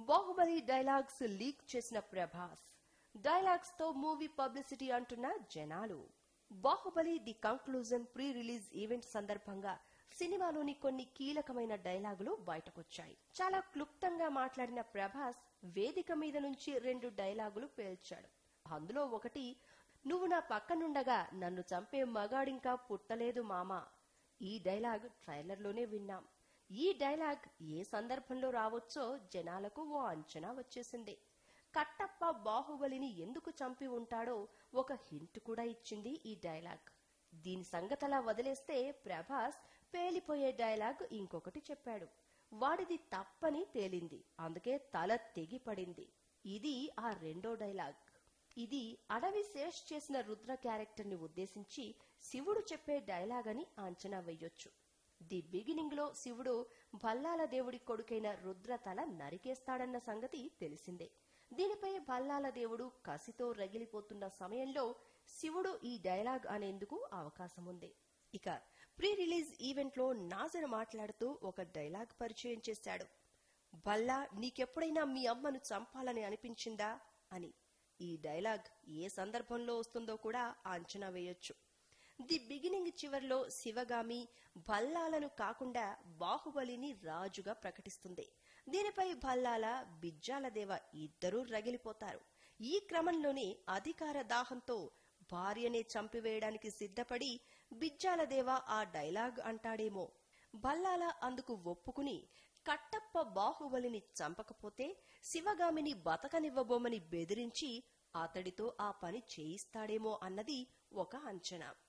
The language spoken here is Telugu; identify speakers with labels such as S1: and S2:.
S1: బాహుబలి డైలాగ్స్ లీక్ చేసిన ప్రభాస్ డైలాగ్స్ తో మూవీ పబ్లిసిటీ అంటున్న జనాలు Baahubali the conclusion pre release event సందర్భంగా సినిమాలోని కొన్ని కీలకమైన డైలాగులు బయటకొచ్చాయి చాలా క్లుప్తంగా మాట్లాడిన ప్రభాస్ వేదిక మీద నుంచి రెండు డైలాగులు పేల్చాడు అందులో ఒకటి నువ్వు నా పక్కనుండగా నన్ను చంపే మగాడింకా పుట్టలేదు మామా ఈ డైలాగ్ ట్రైలర్లోనే విన్నాం ఈ డైలాగ్ ఏ సందర్భంలో రావచ్చో జనాలకు ఓ అంచనా వచ్చేసింది కట్టప్ప బాహుబలిని ఎందుకు చంపి ఉంటాడో ఒక హింట్ కూడా ఇచ్చింది ఈ డైలాగ్ దీని సంగతలా వదిలేస్తే ప్రభాస్ పేలిపోయే డైలాగ్ ఇంకొకటి చెప్పాడు వాడిది తప్పని తేలింది అందుకే తల తెగిపడింది ఇది ఆ రెండో డైలాగ్ ఇది అడవి శేష్ చేసిన రుద్ర క్యారెక్టర్ ని ఉద్దేశించి శివుడు చెప్పే డైలాగ్ అని అంచనా వేయొచ్చు ది బిగినింగ్ లో శివుడు భల్లాల దేవుడి కొడుకైన రుద్ర తల నరికేస్తాడన్న సంగతి తెలిసిందే దీనిపై భల్లాల దేవుడు కసితో రగిలిపోతున్న సమయంలో శివుడు ఈ డైలాగ్ అనేందుకు అవకాశం ఉంది ఇక ప్రీ రిలీజ్ ఈవెంట్ లో నాజర్ మాట్లాడుతూ ఒక డైలాగ్ పరిచయం చేశాడు భల్లా నీకెప్పుడైనా మీ అమ్మను చంపాలని అనిపించిందా అని ఈ డైలాగ్ ఏ సందర్భంలో వస్తుందో కూడా అంచనా వేయొచ్చు ది బిగినింగ్ చివర్లో శివగామి భల్లాలను కాకుండా బాహుబలిని రాజుగా ప్రకటిస్తుంది దీనిపై భల్లాల బిజ్జాలదేవ ఇద్దరూ రగిలిపోతారు ఈ క్రమంలోనే అధికార దాహంతో భార్యనే చంపివేయడానికి సిద్ధపడి బిజ్జాలదేవ ఆ డైలాగ్ అంటాడేమో భల్లాల అందుకు ఒప్పుకుని కట్టప్ప బాహుబలిని చంపకపోతే శివగామిని బతకనివ్వబోమని బెదిరించి అతడితో ఆ పని చేయిస్తాడేమో అన్నది ఒక అంచనా